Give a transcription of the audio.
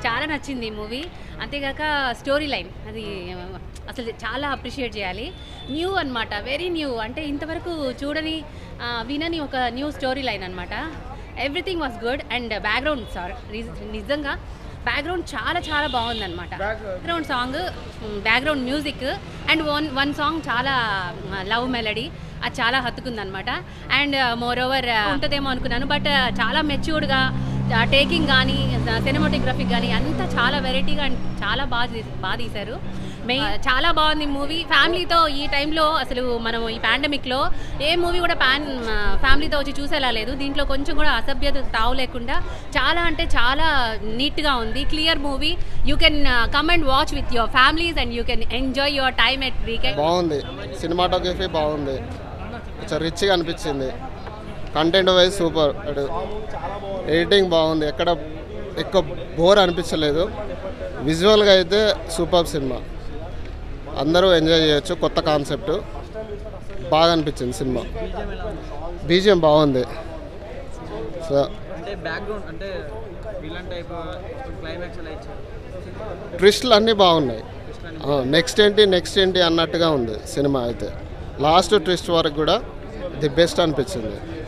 చాలా నచ్చింది ఈ మూవీ అంతేగాక స్టోరీ లైన్ అది అసలు చాలా అప్రిషియేట్ చేయాలి న్యూ అన్నమాట వెరీ న్యూ అంటే ఇంతవరకు చూడని ఆ, వినని ఒక న్యూ స్టోరీ లైన్ అనమాట everything was good and background sorry నిజంగా బ్యాక్గ్రౌండ్ చాలా చాలా బాగుందన్నమాట background song background music and one one song చాలా లవ్ మెలడీ అది చాలా హత్తుకుందనమాట అండ్ మోర్ ఓవర్ ఉంటుందేమో అనుకున్నాను బట్ చాలా మెచ్యూర్డ్గా టేకింగ్ కానీ సినిమాటోగ్రఫీ కానీ అంతా చాలా వెరైటీగా అండ్ చాలా బాగా తీస్- బాగా తీశారు మెయిన్ చాలా బాగుంది మూవీ ఫ్యామిలీతో ఈ టైంలో అసలు మనం ఈ పాండమిక్లో ఏ మూవీ కూడా పాన్ ఫ్యామిలీతో వచ్చి చూసేలా లేదు దీంట్లో కొంచెం కూడా అసభ్యత తావు లేకుండా చాలా అంటే చాలా నీట్గా ఉంది clear movie you can come and watch with your families and you can enjoy your time at weekend బాగుంది సినిమాటోగ్రఫీ బాగుంది కొంచెం రిచ్గా అనిపించింది కంటెంట్ వైజ్ సూపర్ అటు ఎడిటింగ్ బాగుంది ఎక్కడ ఎక్కువ బోర్ అనిపించలేదు విజువల్గా అయితే సూపర్ సినిమా అందరూ ఎంజాయ్ చేయొచ్చు కొత్త కాన్సెప్ట్ బాగా అనిపించింది సినిమా బీజిఎం బాగుంది సో అంటే బ్యాక్గ్రౌండ్ అంటే విలన్ టైప్ క్లైమాక్స్ ఎలా ఇచ్చారు ట్విస్ట్లు అన్నీ బాగున్నాయి నెక్స్ట్ ఏంటి నెక్స్ట్ ఏంటి అన్నట్టుగా ఉంది సినిమా అయితే లాస్ట్ ట్విస్ట్ వరకు కూడా ది బెస్ట్ అనిపించింది